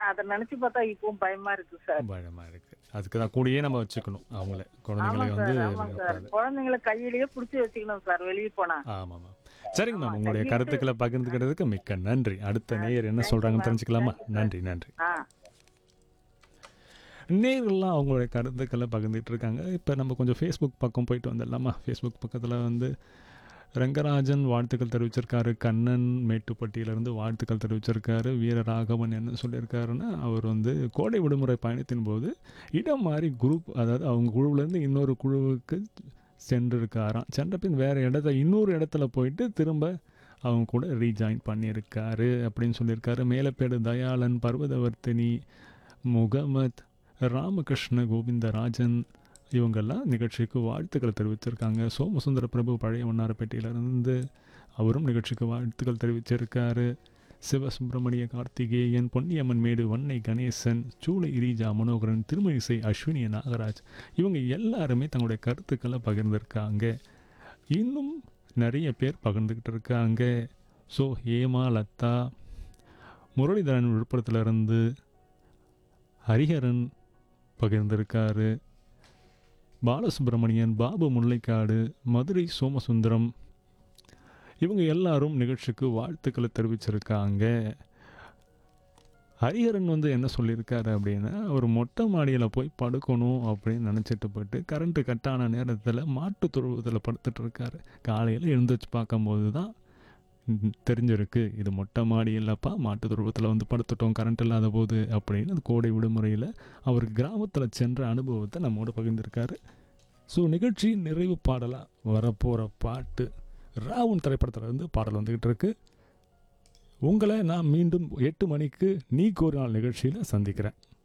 அதை நினைச்சு பார்த்தா இப்பவும் பயமா இருக்கு சார் பயமா இருக்கு அதுக்கு தான் கூடயே நம்ம வச்சுக்கணும் அவங்கள குழந்தைங்களை ஆமா வந்து சார் ஆமா சார் குழந்தைங்களை கையிலேயே புடிச்சு வச்சுக்கணும் சார் வெளியே போனா ஆமாம்மா சரிங்க மேம் ஆமா, உங்களுடைய கண்டிப்பா. கருத்துக்களை பகிர்ந்துக்கிறதுக்கு மிக்க நன்றி அடுத்த நேயர் என்ன thank you, சொல்றாங்கன்னு ma'am. தெரிஞ்சுக்கலாமா Thank you, sir. நன்றி நன்றி ஆ நேர்கள்லாம் அவங்களுடைய கருத்துக்களை பகிர்ந்துட்டு இருக்காங்க இப்போ நம்ம கொஞ்சம் ஃபேஸ்புக் பக்கம் போயிட்டு வந்துடலாமா ஃபேஸ்புக் பக்கத்தில் வந்து ரங்கராஜன் வாழ்த்துக்கள் தெரிவிச்சிருக்காரு கண்ணன் மேட்டுப்பட்டியிலேருந்து வாழ்த்துக்கள் தெரிவிச்சிருக்காரு வீரராகவன் என்ன சொல்லியிருக்காருன்னா அவர் வந்து கோடை விடுமுறை பயணத்தின் போது இடம் மாறி குரூப் அதாவது அவங்க குழுவிலேருந்து இன்னொரு குழுவுக்கு சென்றிருக்காராம் சென்ற பின் வேறு இடத்த இன்னொரு இடத்துல போயிட்டு திரும்ப அவங்க கூட ரீஜாயின் பண்ணியிருக்காரு அப்படின்னு சொல்லியிருக்காரு மேலப்பேடு தயாளன் பர்வதவர்த்தினி முகமத் ராமகிருஷ்ண கோவிந்தராஜன் இவங்கெல்லாம் நிகழ்ச்சிக்கு வாழ்த்துக்கள் தெரிவிச்சிருக்காங்க சோமசுந்தர பிரபு பழைய வண்ணாரப்பேட்டையிலிருந்து அவரும் நிகழ்ச்சிக்கு வாழ்த்துக்கள் தெரிவிச்சிருக்காரு சிவசுப்பிரமணிய கார்த்திகேயன் பொன்னியம்மன் மேடு வன்னை கணேசன் சூளை ரீஜா மனோகரன் திருமணிசை அஸ்வினிய நாகராஜ் இவங்க எல்லாருமே தங்களுடைய கருத்துக்களை பகிர்ந்திருக்காங்க இன்னும் நிறைய பேர் பகிர்ந்துக்கிட்டு இருக்காங்க ஸோ ஹேமா லதா முரளிதரன் விழுப்புரத்துலேருந்து ஹரிஹரன் பகிர்ந்திருக்காரு பாலசுப்ரமணியன் பாபு முல்லைக்காடு மதுரை சோமசுந்தரம் இவங்க எல்லாரும் நிகழ்ச்சிக்கு வாழ்த்துக்களை தெரிவிச்சிருக்காங்க ஹரிஹரன் வந்து என்ன சொல்லியிருக்காரு அப்படின்னா அவர் மொட்டை மாடியில் போய் படுக்கணும் அப்படின்னு நினச்சிட்டு போயிட்டு கரண்ட்டு கட்டான நேரத்தில் மாட்டு தொழுவத்தில் படுத்துட்டு இருக்காரு காலையில் எழுந்திரிச்சு பார்க்கும்போது தான் ம், தெரிஞ்சிருக்கு இது மொட்டை மாடி இல்லைப்பா மாட்டு துருவத்தில் வந்து படுத்துட்டோம் கரண்ட் இல்லாத போது அப்படின்னு அந்த கோடை விடுமுறையில் அவர் கிராமத்தில் சென்ற அனுபவத்தை நம்மோட பகிர்ந்திருக்காரு ஸோ நிகழ்ச்சி நிறைவு பாடலாக வரப்போகிற பாட்டு ராவன் திரைப்படத்துல இருந்து பாடல் வந்துக்கிட்டு இருக்கு உங்களை நான் மீண்டும் எட்டு மணிக்கு நீ ஒரு நாள் நிகழ்ச்சியில் சந்திக்கிறேன்